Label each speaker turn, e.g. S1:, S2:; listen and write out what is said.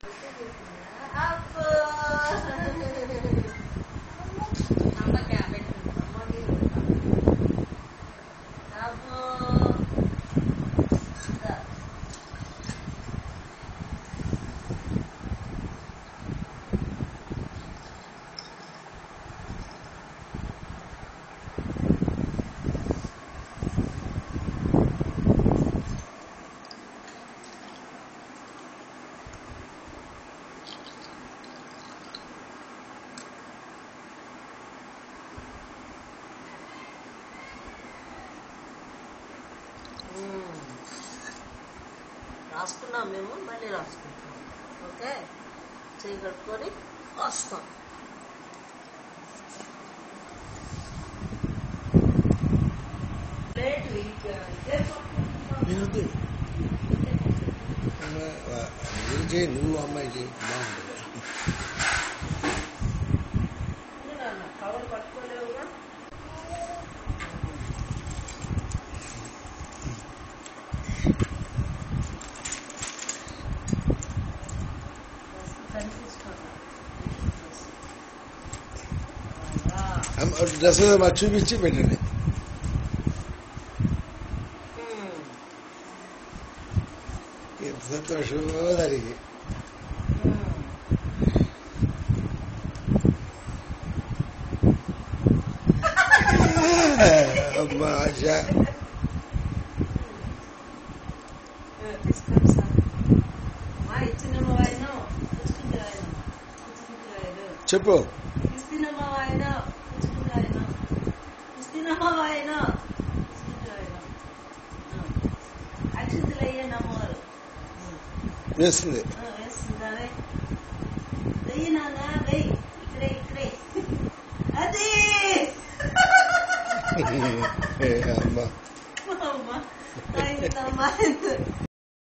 S1: అబ్బో.
S2: అమ్మకి ఆ పెట్టు.
S1: అమ్మకి అబ్బో. దా. మ్మ్. రాసుకున్నాం మేము మళ్ళీ రాసుకుంటాం ఓకే చేయి కట్టుకొని వస్తాం ప్లేట్ ఇదే
S3: వినొద్దు మీరు చేయి నువ్వు అమ్మాయి చేయి బాగుంటుంది
S1: నాన్న కవర్ పట్టుకోలేవుగా కనిపిస్తున్నా
S3: అమ్మ, డ్రెస్ మాకు చూపించి పెట్టండి ఎంత సంతోషమో దానికి అమ్మా ఆశ
S1: మా ఇచ్చిన వాయన పుచ్చుకుంటే ఆయన పుచ్చుకుంటే ఆయన
S3: చెప్పు
S1: ఇస్తున్నమా వాయన పుచ్చుకుంటే ఆయన ఇస్తున్నమా వాయన పుచ్చుకుంటే ఆయన అక్షింతలు అయ్యే నమ్మవారు
S3: వేస్తుంది
S1: వేస్తుందానే వెయ్యి నాన్న వెయ్యి ఇక్కడే ఇక్కడే అదే
S3: అమ్మా
S1: అమ్మ అయిందమ్మా